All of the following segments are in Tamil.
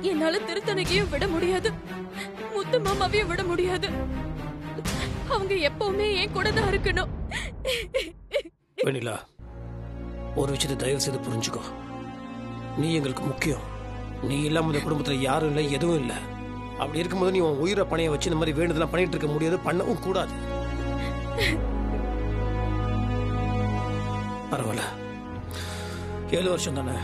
என்னால திருத்தணிக்கையும் விட முடியாது முத்து மாமாவையும் விட முடியாது அவங்க எப்பவுமே என் கூட தான் இருக்கணும் வெண்ணிலா ஒரு விஷயத்தை தயவு செய்து புரிஞ்சுக்கோ நீ எங்களுக்கு முக்கியம் நீ இல்லாம இந்த குடும்பத்துல யாரும் இல்லை எதுவும் இல்லை அப்படி இருக்கும்போது நீ உன் உயிரை பணைய வச்சு இந்த மாதிரி வேண்டுதலாம் பண்ணிட்டு இருக்க முடியாது பண்ணவும் கூடாது பரவாயில்ல ஏழு வருஷம் தானே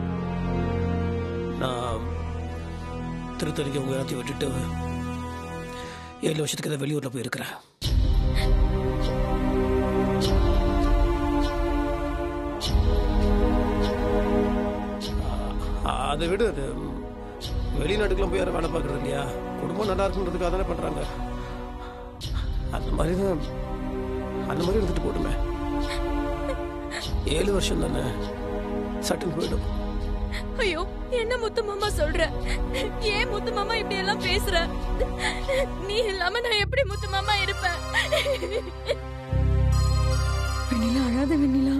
நான் திருத்தணிக்கு உங்க எல்லாத்தையும் விட்டுட்டு ஏழு வருஷத்துக்கு ஏதாவது வெளியூர்ல போய் இருக்கிறேன் அதை விடு அது வெளிநாட்டுக்குலாம் போய் யாரும் வேலை பார்க்கறது இல்லையா குடும்பம் நல்லா இருக்குன்றதுக்காக தானே பண்றாங்க அந்த மாதிரி தான் அந்த மாதிரி இருந்துட்டு போட்டுமே ஏழு வருஷம் தானே சட்டுன்னு போயிடும் ஐயோ என்ன முத்து மாமா சொல்ற ஏன் முத்து மாமா இப்படி எல்லாம் பேசுற நீ இல்லாம நான் எப்படி முத்து மாமா இருப்பேன் வெண்ணிலா அழாத வெண்ணிலா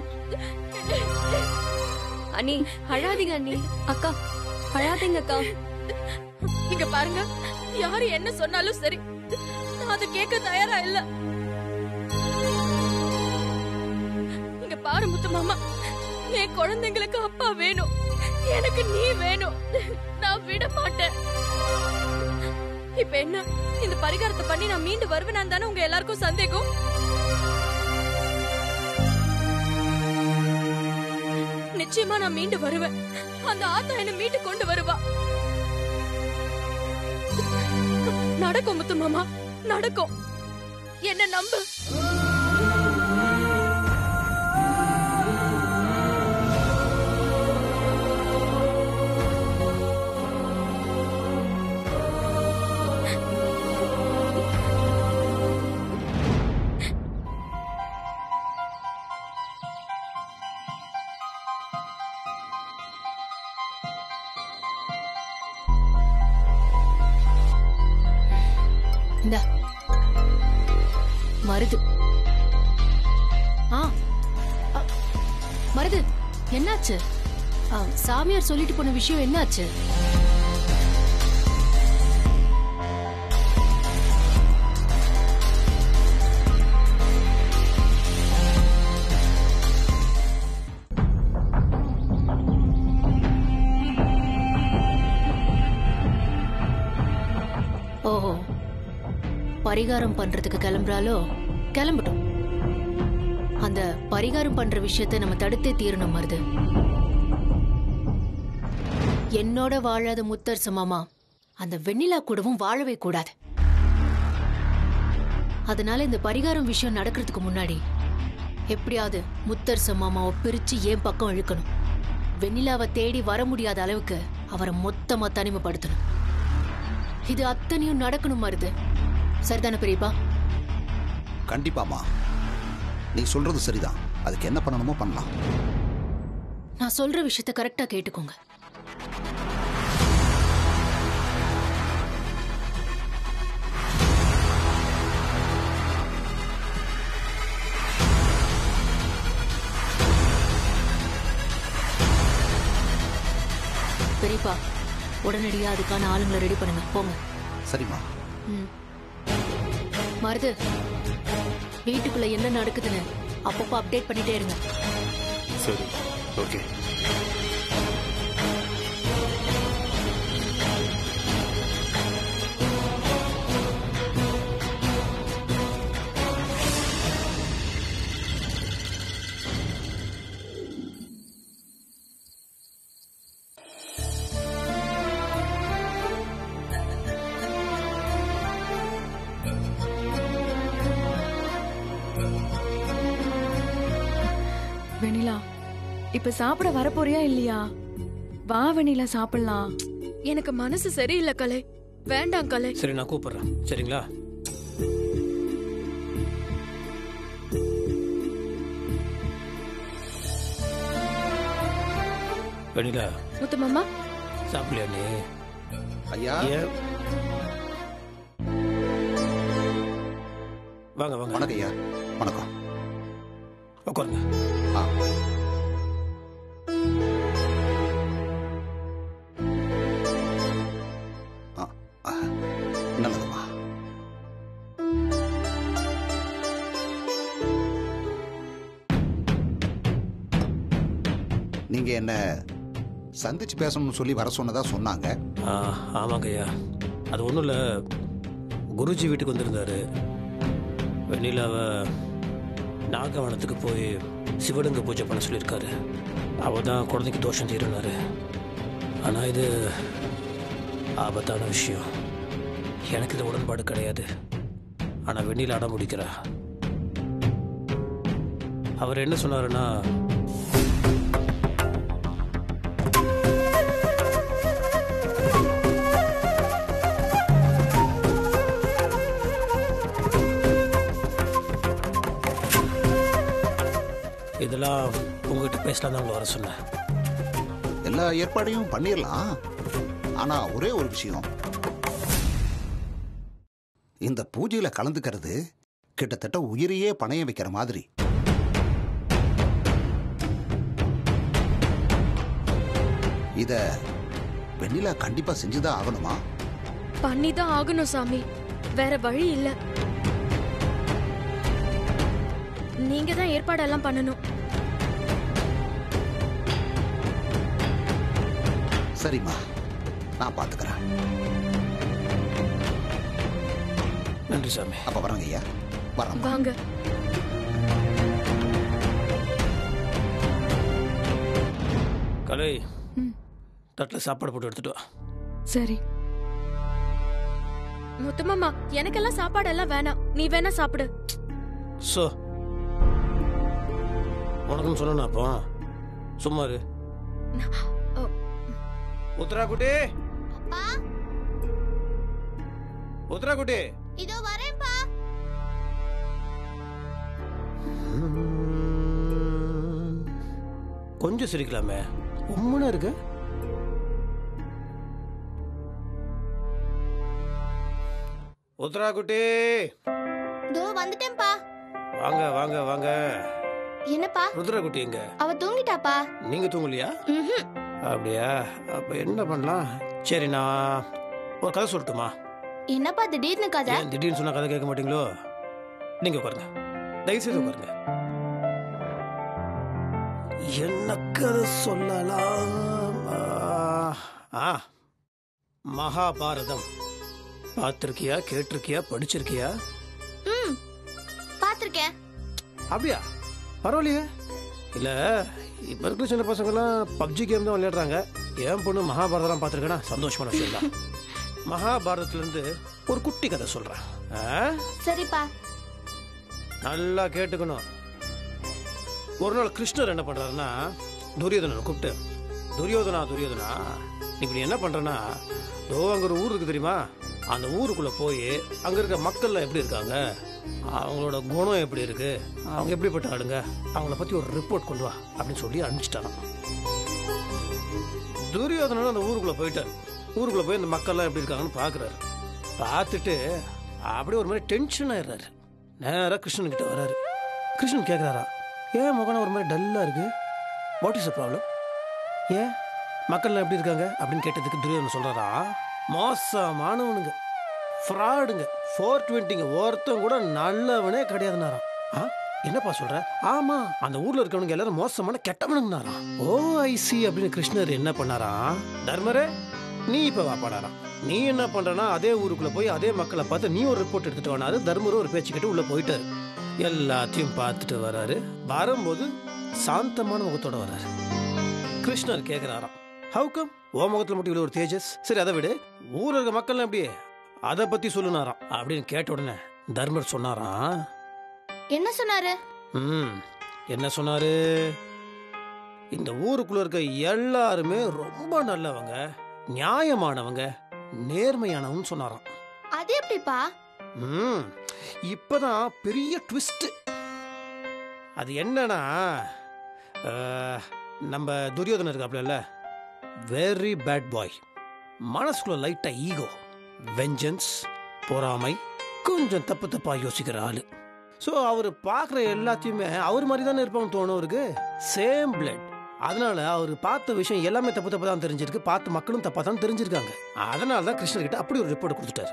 அண்ணி அழாதீங்க அண்ணி அக்கா அழாதீங்க அக்கா இங்க பாருங்க யாரு என்ன சொன்னாலும் சரி நான் அதை கேட்க தயாரா இல்ல இங்க பாரு முத்து மாமா என் குழந்தைங்களுக்கு அப்பா வேணும் எனக்கு நீ வேணும் நான் விட மாட்டேன் இப்ப என்ன இந்த பரிகாரத்தை பண்ணி நான் மீண்டு வருவேன் தானே உங்க எல்லாருக்கும் சந்தேகம் நிச்சயமா நான் மீண்டு வருவேன் அந்த ஆத்தா என்ன மீட்டு கொண்டு வருவா நடக்கும் முத்து மாமா நடக்கும் என்ன நம்பு இந்தா மருது ஆ அ, மருது என்னாச்சு ஆ, சாமியார் சொல்லிட்டு போன விஷயம் என்னாச்சு ஓஹோ பரிகாரம் பண்றதுக்கு கிளம்புறாலோ கிளம்பட்டும் அந்த பரிகாரம் பண்ற விஷயத்தை நம்ம தடுத்தே தீரணும் மருது என்னோட வாழாத முத்தர் சமாமா அந்த வெண்ணிலா கூடவும் வாழவே கூடாது அதனால இந்த பரிகாரம் விஷயம் நடக்கிறதுக்கு முன்னாடி எப்படியாவது முத்தர் சமாமாவை பிரிச்சு என் பக்கம் இழுக்கணும் வெண்ணிலாவை தேடி வர முடியாத அளவுக்கு அவரை மொத்தமா தனிமைப்படுத்தணும் இது அத்தனையும் நடக்கணும் மருது சரிதானே பெரியப்பா கண்டிப்பாம்மா நீ சொல்றது சரிதான் அதுக்கு என்ன பண்ணணுமோ பண்ணலாம் நான் சொல்ற விஷயத்த கரெக்டா கேட்டுக்கோங்க பெரியப்பா உடனடியா அதுக்கான ஆளுங்களை ரெடி பண்ணுங்க போங்க சரிம்மா ம். மருது வீட்டுக்குள்ள என்ன நடக்குதுன்னு அப்பப்போ அப்டேட் பண்ணிட்டே இருங்க சரி ஓகே வெண்ணிலா இப்ப சாப்பிட வரப்போறியா இல்லையா வா வெண்ணிலா சாப்பிடலாம் எனக்கு மனசு சரியில்லை கலை வேண்டாம் கலை சரி நான் கூப்பிடுறேன் சரிங்களா வெண்ணிலா முத்து மாமா சாப்பிடலையா நீ ஐயா ஏன் வாங்க வாங்க வணக்கம் ஐயா வணக்கம் உட்காருங்க ஆ இங்க என்ன சந்திச்சு பேசணும்னு சொல்லி வர சொன்னதா சொன்னாங்க ஆ ஆமாங்க ஐயா அது ஒன்றும் இல்லை குருஜி வீட்டுக்கு வந்திருந்தாரு வெண்ணிலாவை நாகவனத்துக்கு போய் சிவலிங்க பூஜை பண்ண சொல்லியிருக்காரு அவ தான் குழந்தைக்கு தோஷம் தீருனாரு ஆனால் இது ஆபத்தான விஷயம் எனக்கு இது உடன்பாடு கிடையாது ஆனால் வெண்ணில அடம் முடிக்கிறா அவர் என்ன சொன்னாருன்னா இதெல்லாம் உங்ககிட்ட பேசலாம் தான் உங்களை வர சொன்னேன் எல்லா ஏற்பாடையும் பண்ணிடலாம் ஆனா ஒரே ஒரு விஷயம் இந்த பூஜையில கலந்துக்கிறது கிட்டத்தட்ட உயிரையே பணைய வைக்கிற மாதிரி இத வெண்ணிலா கண்டிப்பா செஞ்சுதான் ஆகணுமா பண்ணி தான் ஆகணும் சாமி வேற வழி இல்ல நீங்க தான் ஏற்பாடெல்லாம் பண்ணணும் சரிம்மா நான் பாத்துக்கிறேன் நன்றி சாமி அப்ப வரேங்க ஐயா வரேன் வாங்க கலை ம். தட்டில் சாப்பாடு போட்டு எடுத்துட்டு வா சரி முத்துமாமா எனக்கெல்லாம் சாப்பாடெல்லாம் வேணாம் நீ வேணா சாப்பிடு சோ உனக்குன்னு சொன்னா அப்போ சும்மா இரு ஓ. உத்தரா குட்டி உத்தரா குட்டி இதோ வரேன்ப்பா கொஞ்சம் சிரிக்கலாமே உம்முன்னு இருக்கு உத்தரா குட்டி இதோ வந்துட்டேன்ப்பா வாங்க வாங்க வாங்க என்னப்பா ருத்ரா குட்டி எங்க அவ தூங்கிட்டாப்பா நீங்க தூங்கலையா ம்ஹும். அப்படியா அப்ப என்ன பண்ணலாம் சரி நான் ஒரு கதை சொல்லட்டுமா என்னப்பா திடீர்னு கதை ஏன் திடீர்னு சொன்னா கதை கேட்க மாட்டீங்களோ நீங்க உட்காருங்க தயவு செய்து உட்காருங்க என்ன கதை சொல்லலாம் ஆ, ஆ மகாபாரதம் பார்த்திருக்கியா கேட்டிருக்கியா படிச்சிருக்கியா ம் பாத்திருக்கேன் அப்படியா பரவாயில்லையே இல்ல இப்ப இருக்கிற சின்ன பசங்கெல்லாம் பப்ஜி கேம் தான் விளையாடுறாங்க என் பொண்ணு மகாபாரதம் பார்த்துருக்கேனா சந்தோஷமான விஷயம் தான் மகாபாரதத்துல இருந்து ஒரு குட்டி கதை சொல்றேன் ஆ? சரிப்பா நல்லா கேட்டுக்கணும் ஒரு நாள் கிருஷ்ணர் என்ன பண்றாருன்னா துரியோதனனை கூப்பிட்டு துரியோதனா துரியோதனா இப்படி என்ன பண்றேன்னா தோ அங்க ஒரு ஊர் இருக்கு தெரியுமா அந்த ஊருக்குள்ள போய் அங்க இருக்க மக்கள்லாம் எப்படி இருக்காங்க அவங்களோட குணம் எப்படி இருக்கு அவங்க எப்படிப்பட்ட ஆளுங்க அவங்கள பத்தி ஒரு ரிப்போர்ட் கொண்டு வா அப்படின்னு சொல்லி அனுப்பிச்சிட்டாராம் துரியோதனன் அந்த ஊருக்குள்ள போயிட்டார் ஊருக்குள்ள போய் அந்த மக்கள்லாம் எப்படி இருக்காங்கன்னு பாக்குறாரு பார்த்துட்டு அப்படியே ஒரு மாதிரி டென்ஷன் ஆயிடுறாரு நேரா கிருஷ்ணன் கிட்ட வராரு கிருஷ்ணன் கேட்குறாரா ஏன் முகம் ஒரு மாதிரி டல்லா இருக்கு வாட் இஸ் அ ப்ராப்ளம் ஏன் மக்கள்லாம் எப்படி இருக்காங்க அப்படின்னு கேட்டதுக்கு துரியோதனன் சொல்றாரா மோசமானவனுங்க ஃப்ராடுங்க ஃபோர் டுவெண்ட்டிங்க ஒருத்தன் கூட நல்லவனே கிடையாதுனாராம் ஆ என்னப்பா சொல்ற ஆமா அந்த ஊர்ல இருக்கவனுங்க எல்லாரும் மோசமான கெட்டவனுங்கனாராம் ஓ ஐசி அப்படின்னு கிருஷ்ணர் என்ன பண்ணாராம் தர்மரே நீ இப்ப வாப்பாடாராம் நீ என்ன பண்றனா அதே ஊருக்குள்ள போய் அதே மக்களை பார்த்து நீ ஒரு ரிப்போர்ட் எடுத்துட்டு வனாரு தர்மரும் ஒரு பேச்சு கேட்டு உள்ள போயிட்டாரு எல்லாத்தையும் பார்த்துட்டு வராரு வரும்போது சாந்தமான முகத்தோட வராரு கிருஷ்ணர் கேக்குறாராம் ஹவு கம் ஓ முகத்துல மட்டும் இவ்வளவு ஒரு தேஜஸ் சரி அதை விடு ஊர்ல இருக்க மக்கள் எப்படி அதை பத்தி சொல்லுனாராம் அப்படின்னு கேட்ட உடனே தர்மர் சொன்னாராம் என்ன சொன்னாரு ம் என்ன சொன்னாரு இந்த ஊருக்குள்ள இருக்க எல்லாருமே ரொம்ப நல்லவங்க நியாயமானவங்க நேர்மையானவங்க சொன்னாராம் அது எப்படிப்பா ம் இப்பதான் பெரிய ட்விஸ்ட் அது என்னன்னா அஹ், நம்ம துரியோதனன் இருக்காப்ல வெரி பேட் பாய் மனசுக்குள்ள லைட்டா ஈகோ வெஞ்சன்ஸ் பொறாமை கொஞ்சம் தப்பு தப்பா யோசிக்கிற ஆளு ஸோ அவர் பார்க்குற எல்லாத்தையுமே அவர் மாதிரி தானே இருப்பாங்க தோணும் அவருக்கு சேம் பிளட் அதனால அவர் பார்த்த விஷயம் எல்லாமே தப்பு தப்பு தான் தெரிஞ்சிருக்கு பார்த்த மக்களும் தப்பா தான் தெரிஞ்சிருக்காங்க அதனால தான் கிருஷ்ணர் கிட்ட அப்படி ஒரு ரிப்போர்ட் கொடுத்துட்டாரு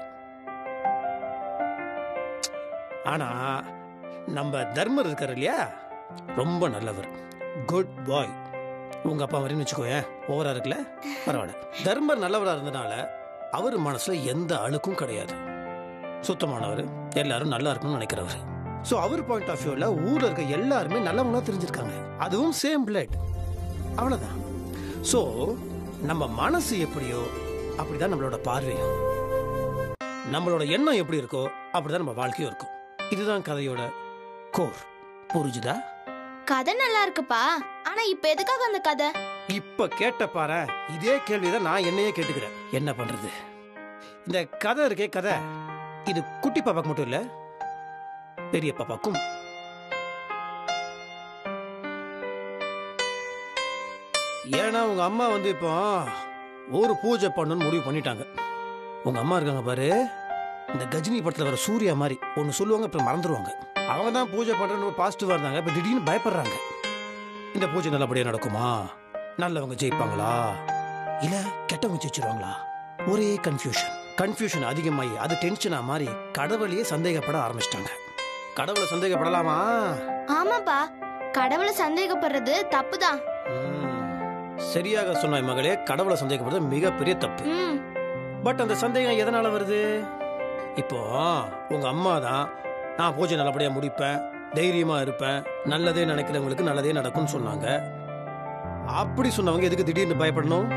ஆனா நம்ம தர்மர் இருக்காரு இல்லையா ரொம்ப நல்லவர் குட் பாய் உங்க அப்பா வரையும் வச்சுக்கோயேன் ஓவரா இருக்குல்ல பரவாயில்ல தர்மர் நல்லவரா இருந்தனால அவர் மனசுல எந்த அழுக்கும் கிடையாது சுத்தமானவர் எல்லாரும் நல்லா இருக்கணும்னு நினைக்கிறவர் ஸோ அவர் பாயிண்ட் ஆஃப் வியூவில் ஊரில் இருக்க எல்லாருமே நல்லவங்களா தெரிஞ்சிருக்காங்க அதுவும் சேம் பிளட் அவ்வளோதான் ஸோ நம்ம மனசு எப்படியோ அப்படிதான் நம்மளோட பார்வையும் நம்மளோட எண்ணம் எப்படி இருக்கோ அப்படிதான் நம்ம வாழ்க்கையும் இருக்கும் இதுதான் கதையோட கோர் புரிஞ்சுதா கதை நல்லா இருக்குப்பா ஆனா இப்ப எதுக்காக அந்த கதை இப்ப கேட்ட பாரு இதே கேள்விதான் நான் என்னையே கேட்டுக்கிறேன் என்ன பண்றது இந்த கதை இருக்கே கதை இது குட்டி பாப்பாக்கு மட்டும் இல்ல பெரிய பாப்பாக்கும் ஏன்னா உங்க அம்மா வந்து இப்போ ஒரு பூஜை பண்ணணும்னு முடிவு பண்ணிட்டாங்க உங்க அம்மா இருக்காங்க பாரு இந்த கஜினி படத்துல வர சூர்யா மாதிரி ஒன்னு சொல்லுவாங்க அப்புறம் மறந்துடுவாங்க அவங்க தான் பூஜை பண்றேன்னு பாசிட்டிவா இருந்தாங்க இப்ப திடீர்னு பயப்படுறாங்க இந்த பூஜை நல்லபடியா நடக்குமா நல்லவங்க ஜெயிப்பாங்களா இல்ல கெட்டவங்க ஜெயிச்சிருவாங்களா ஒரே கன்ஃபியூஷன் கன்ஃபியூஷன் அதிகமாகி அது டென்ஷனா மாறி கடவுளையே சந்தேகப்பட ஆரம்பிச்சிட்டாங்க கடவுளை சந்தேகப்படலாமா ஆமாப்பா கடவுளை சந்தேகப்படுறது தப்புதான் ம், சரியாக சொன்னாய் மகளே கடவுளை சந்தேகப்படுறது மிகப்பெரிய தப்பு ம் பட் அந்த சந்தேகம் எதனால வருது இப்போ உங்க அம்மா தான் நான் பூஜை நல்லபடியா முடிப்பேன் தைரியமா இருப்பேன் நல்லதே நினைக்கிறவங்களுக்கு நல்லதே நடக்கும்னு சொன்னாங்க அப்படி சொன்னவங்க எதுக்கு திடீர்னு பயப்படணும்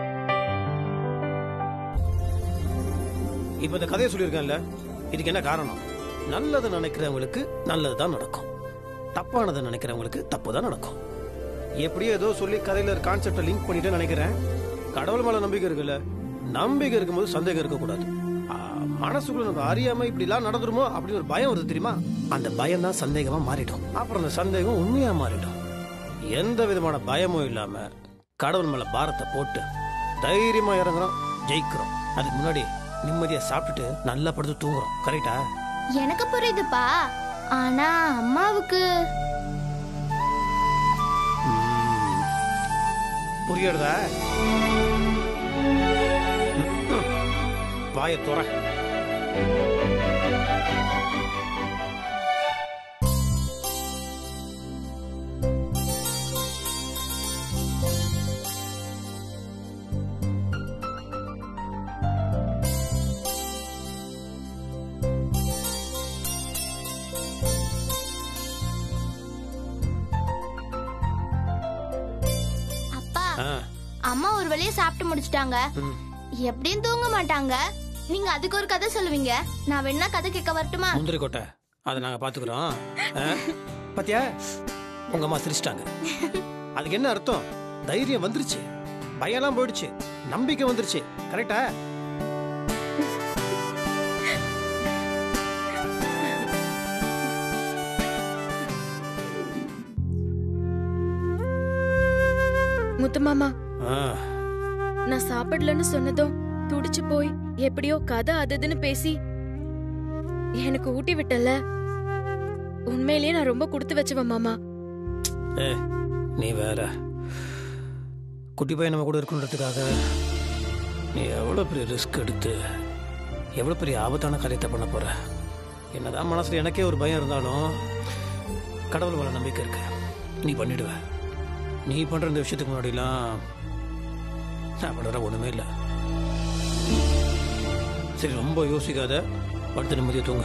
இப்ப இந்த கதையை சொல்லியிருக்கேன்ல இதுக்கு என்ன காரணம் நல்லது நினைக்கிறவங்களுக்கு நல்லது தான் நடக்கும் தப்பானதை நினைக்கிறவங்களுக்கு தப்பு தான் நடக்கும் எப்படியோ ஏதோ சொல்லி கதையில ஒரு கான்செப்டை லிங்க் பண்ணிட்டு நினைக்கிறேன் கடவுள் மேல நம்பிக்கை இருக்குல்ல நம்பிக்கை இருக்கும்போது சந்தேகம் இருக்கக்கூடாது ஆ, மனசுக்குள்ள நம்ம அறியாம இப்படி எல்லாம் நடந்துருமோ அப்படின்னு ஒரு பயம் வருது தெரியுமா அந்த பயம் தான் சந்தேகமா மாறிடும் அப்புறம் அந்த சந்தேகம் உண்மையா மாறிடும் எந்த விதமான பயமும் இல்லாம கடவுள் மேல பாரத்தை போட்டு தைரியமா இறங்குறோம் ஜெயிக்கிறோம் அதுக்கு முன்னாடி நிம்மதியா சாப்பிட்டுட்டு நல்லா படுத்து தூங்குறோம் கரெக்டா எனக்கு புரியுதுப்பா ஆனா அம்மாவுக்கு புரியுறதா வாய துற அப்பா ஆ, அம்மா ஒரு வழியா சாப்பிட்டு முடிச்சிட்டாங்க ம். எப்படியும் தூங்க மாட்டாங்க நீங்க அதுக்கு ஒரு கதை சொல்லுவீங்க நான் வேணா கதை கேட்க வரட்டுமா முந்திரி கொட்டை அதை நாங்க பாத்துக்கிறோம் ஆ? பாத்தியா உங்க அம்மா சிரிச்சிட்டாங்க அதுக்கு என்ன அர்த்தம் தைரியம் வந்துருச்சு பயம்லாம் போயிடுச்சு நம்பிக்கை வந்துருச்சு கரெக்டா முத்து மாமா ஆ, நான் சாப்பிடலன்னு சொன்னதும் துடிச்சு போய் எப்படியோ கதை அது இதுன்னு பேசி எனக்கு ஊட்டி விட்டல உண்மையிலேயே நான் ரொம்ப கொடுத்து வச்சவன் மாமா ஏ நீ வேற குட்டி பையன் நம்ம கூட இருக்கணுன்றதுக்காக நீ எவ்வளோ பெரிய ரிஸ்க் எடுத்து எவ்வளோ பெரிய ஆபத்தான காரியத்தை பண்ண போற என்னதான் மனசுல எனக்கே ஒரு பயம் இருந்தாலும் கடவுள் மேல நம்பிக்கை இருக்கு நீ பண்ணிடுவ நீ பண்ற இந்த விஷயத்துக்கு முன்னாடிலாம் நான் பண்ணுற ஒண்ணுமே இல்லை சரி ரொம்ப யோசிக்காத படுத்து நிம்மதியை தூங்க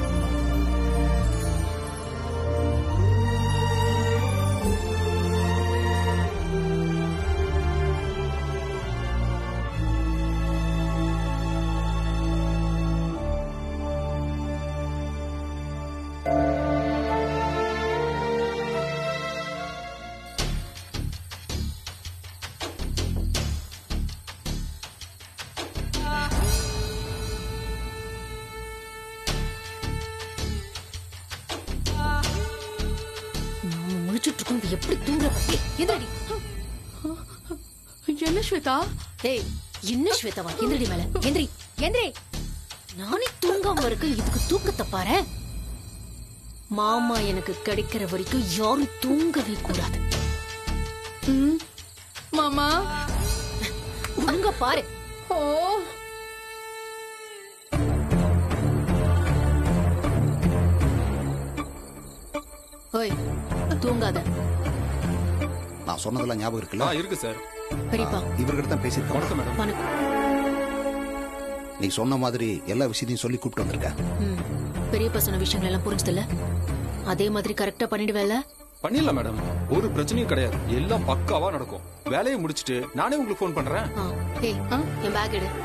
நாம முழிச்சிட்டு இருக்கோம் இவ எப்படி தூங்குற பத்தி எந்திரடி என்ன ஸ்வேதா ஏய் என்ன ஸ்வேதாவா எந்திரடி மேல எந்திரி எந்திரி நானே தூங்காம இருக்க இதுக்கு தூக்கத்தை பாரு மாமா எனக்கு கிடைக்கிற வரைக்கும் யாரும் தூங்கவே கூடாது ம். மாமா ஒழுங்கா பாரு ஓ ஓய் தூங்காத நான் சொன்னதெல்லாம் ஞாபகம் இருக்குல்ல இருக்கு சார் பெரியப்பா இவர்கிட்ட தான் பேசியிருக்கேன் வணக்கம் மேடம் வணக்கம் நீ சொன்ன மாதிரி எல்லா விஷயத்தையும் சொல்லி கூப்பிட்டு வந்திருக்கேன் ம். பெரியப்பா சொன்ன விஷயங்கள் எல்லாம் புரிஞ்சதில்ல அதே மாதிரி கரெக்டா பண்ணிடுவேல பண்ணிடலாம் மேடம் ஒரு பிரச்சனையும் கிடையாது எல்லாம் பக்காவா நடக்கும் வேலையை முடிச்சிட்டு நானே உங்களுக்கு ஃபோன் பண்றேன் ஆ. ஏய் என் பேக் எடு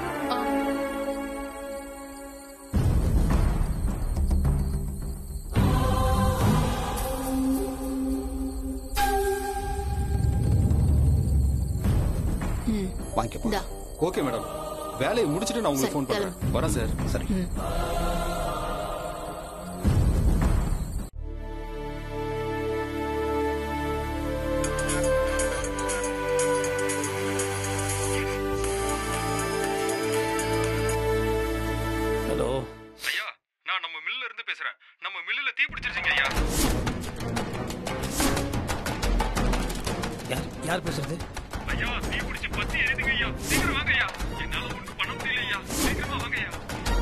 ம் வாங்கிக்கப்போ இந்தா ஓகே மேடம் வேலையை முடிச்சிட்டு நான் உங்களுக்கு சரி, ஃபோன் பண்றேன் வரேன் சார் சரி ம் ஹலோ ஐயா நான் நம்ம மில்ல இருந்து பேசுறேன் நம்ம மில்லுல தீ பிடிச்சிருச்சுங்க ஐயா யார் யார் பேசுறது ஐயா தீ பிடிச்சு பத்தி எரியுதுங்க ஐயா சீக்கிரம் வாங்க ஐயா என்னால ஒண்ணும் பண்ண முடியல ஐயா சீக்கிரமா வாங்க ஐயா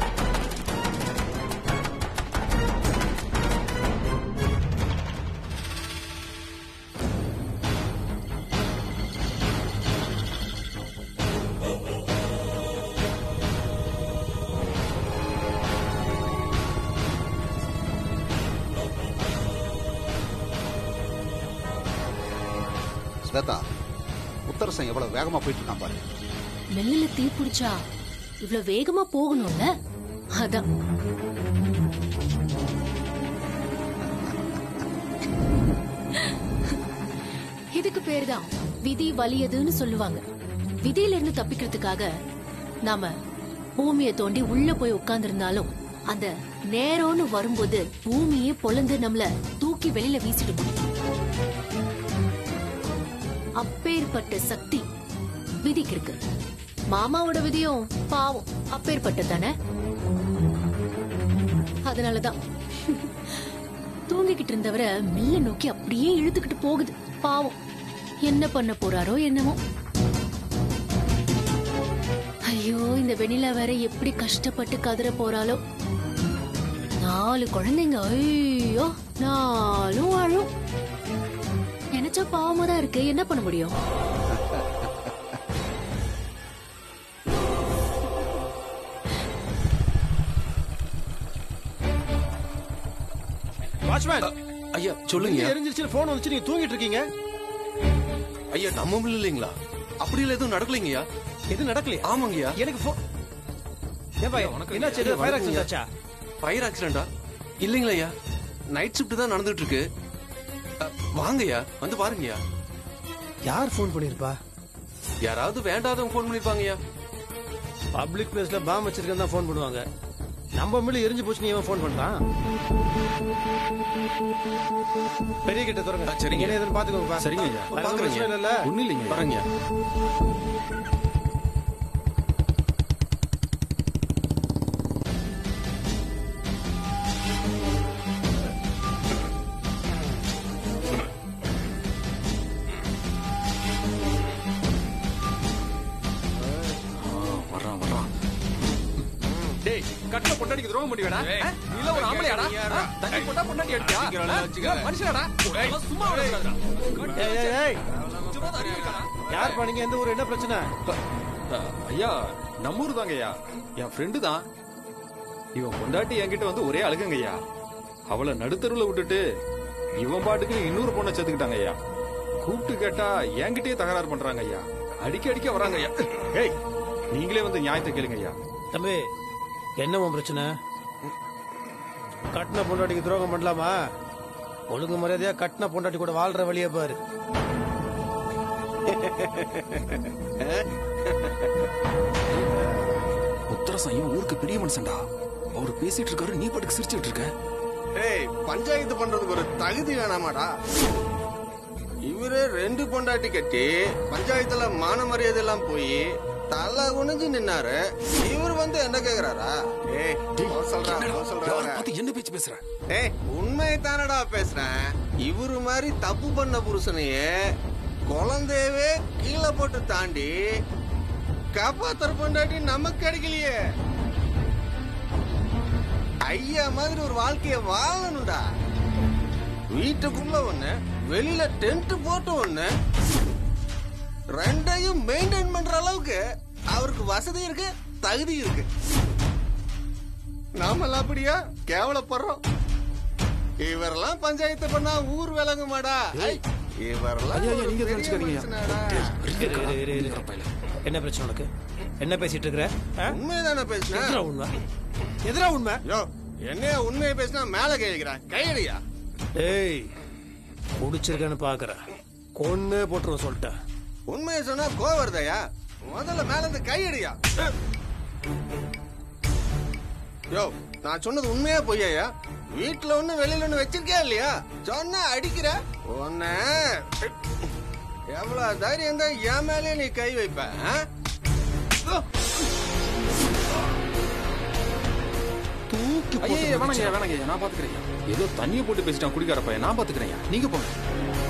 ஸ்வேதா உத்தரசன் எவ்வளவு வேகமா போயிட்டு இருக்கான் பாரு மெல்லில தீ பிடிச்சா இவ்ளோ வேகமா போகணும்ல அதான் இதுக்கு பேருதான் விதி வலியதுன்னு சொல்லுவாங்க விதியில இருந்து தப்பிக்கிறதுக்காக நாம பூமியை தோண்டி உள்ள போய் உட்கார்ந்திருந்தாலும் அந்த நேரம்னு வரும்போது பூமியே பொளந்து நம்மள தூக்கி வெளியில வீசிடும் அப்பேற்பட்ட சக்தி விதிக்கு இருக்கு மாமாவோட விதியும் பாவம் அப்பேற்பட்டது தானே அதனாலதான் தூங்கிக்கிட்டு இருந்தவரை மில்ல நோக்கி அப்படியே இழுத்துக்கிட்டு போகுது பாவம் என்ன பண்ண போறாரோ என்னமோ ஐயோ இந்த வெண்ணிலா வேற எப்படி கஷ்டப்பட்டு கதற போறாளோ நாலு குழந்தைங்க ஐயோ நாலும் அழும் நினைச்சா பாவமா தான் இருக்கு என்ன பண்ண முடியும் வாட்ச்மேன் ஐயா சொல்லுங்க எரிஞ்சிருச்சு ஃபோன் வந்துச்சு நீங்க தூங்கிட்டு இருக்கீங்க ஐயா நம்ம மில்ல இல்லைங்களா அப்படி இல்ல எதுவும் நடக்கலைங்கய்யா எது நடக்கலையா ஆமாங்கய்யா எனக்கு ஃபோன் ஏன்பா என்னாச்சு ஐயா, ஃபயர் வணக்கம்யா. ஆக்சிடென்ட் ஆச்சா ஃபயர் ஆக்சிடென்டா இல்லைங்களா ஐயா நைட் ஷிஃப்ட் தான் நடந்துட்டு இருக்கு அ, வாங்கய்யா வந்து பாருங்கய்யா யார் ஃபோன் பண்ணிருப்பா யாராவது வேண்டாதவங்க ஃபோன் பண்ணிருப்பாங்கய்யா பப்ளிக் பிளேஸ்ல பாம் வச்சிருக்கேன் தான் ஃபோன் பண்ணுவாங்க நம்ம மில்லு எரிஞ்சு போச்சு நீ ஃபோன் பண்றான் பெரிய கிட்ட ஆ, தொடங்க சரிங்க. என்ன ஏதுன்னு பாத்துக்கோங்க சரிங்க ஐயா பாக்குறேங்க இல்ல ஒண்ணும் இல்லைங்க வரேங்கய்யா வர்றான் வர்றான் டேய் கட்டில பொண்டாடிக்கு துரோகம் பண்ணிவேடா நீ இல்ல ஒரு ஆம்பளையாடா ஆ? தண்ணி போட்டா பொண்டாடி அடிச்சா ஆ? மனுஷனாடா அதெல்லாம் சும்மா விடக்கூடாதுடா. ஏய் ஏய் ஏய் கொஞ்சமாவது அறிவு இருக்காடா? யார் பண்ணீங்க எந்த ஊர் என்ன பிரச்சனை அ- ஐயா நம்ம ஊர் தாங்க ஐயா என் ஃப்ரெண்டு தான் இவன் பொண்டாட்டி என்கிட்ட வந்து ஒரே அழுகுங்க ஐயா அவளை நடுத்தருவுல விட்டுட்டு இவன் பாட்டுக்கு இன்னொரு பொண்ணை சேர்த்துக்கிட்டாங்க ஐயா கூப்பிட்டு கேட்டா என்கிட்டயே தகராறு பண்றாங்க ஐயா அடிக்க அடிக்க வராங்க ஐயா ஏய் நீங்களே வந்து நியாயத்தை கேளுங்க ஐயா தம்பி என்ன உன் பிரச்சனை கட்டின பொண்டாட்டிக்கு துரோகம் பண்ணலாமா ஒழுங்கு மரியாதையா கட்டின பொண்டாட்டி கூட வாழ்ற வழியை பாரு உத்தரசன் இவன் ஊருக்கு பெரிய மனுஷன்டா அவர் பேசிட்டு இருக்காரு நீ பாட்டுக்கு சிரிச்சிட்டு இருக்க ஏய் பஞ்சாயத்து பண்றதுக்கு ஒரு தகுதி வேணாமாடா இவரு ரெண்டு பொண்டாட்டி கட்டி பஞ்சாயத்துல மான மரியாதை எல்லாம் போய் தலை குனிஞ்சு நின்னாரு இவர் வந்து என்ன கேக்குறாரா ஏய் அவன் சொல்றான் அவன் யாரை சொல்றான் பார்த்து என்ன பேச்சு பேசுற ஏய் உண்மை தானடா பேசுறேன் இவரு மாதிரி தப்பு பண்ண புருஷனையே குழந்தையவே கீழே போட்டு தாண்டி காப்பாத்துற பொண்டாட்டி நமக்கு கிடைக்கலையே ஐயா மாதிரி ஒரு வாழ்க்கைய வாழணும்டா வீட்டுக்குள்ள ஒண்ணு வெளியில டென்ட் போட்டு ஒண்ணு ரெண்டையும் மெயின்டைன் பண்ற அளவுக்கு அவருக்கு வசதி இருக்கு தகுதி இருக்கு நாமெல்லாம் அப்படியா கேவலப்படுறோம் இவரெல்லாம் பஞ்சாயத்து பண்ணா ஊர் விளங்குமாடா ஐ, இவரெல்லாம் ஐயா, ஐயா, ஒரு நீங்க பெரிய நினைச்சுக்காதீங்க. மனுஷனாடா. இரு, இரு, இரு, இரு. என்ன பிரச்சனை உனக்கு என்ன பேசிட்டு இருக்கிற ஆ? உண்மைதானே பேசுன எதுடா உண்மை எதுடா உண்மை யோ என்னைய உண்மையை பேசினா மேல கேட்கிறேன் கையடியா ஏய் குடிச்சிருக்கேன்னு பாக்குறேன் கொன்னு போட்டுருவோம் சொல்லிட்டேன் உண்மையை சொன்னா கோவம் வருதையா முதல்ல மேல இருந்து கையடியா யோ நான் சொன்னது உண்மையா பொய்யாயா வீட்டுல ஒண்ணு வெளியில ஒண்ணு வச்சிருக்கியா இல்லையா சொன்னா அடிக்கிற உன்ன எவ்வளவு தைரியம் தான் என் மேலே நீ கை வைப்ப ஆ? ஐயா வேணாங்க வேணாங்க நான் பாத்துக்கிறேன் ஏதோ தண்ணியை போட்டு பேசிட்டான் குடிக்கார பையன் நான் பாத்துக்கிறேன் நீங்க போங்க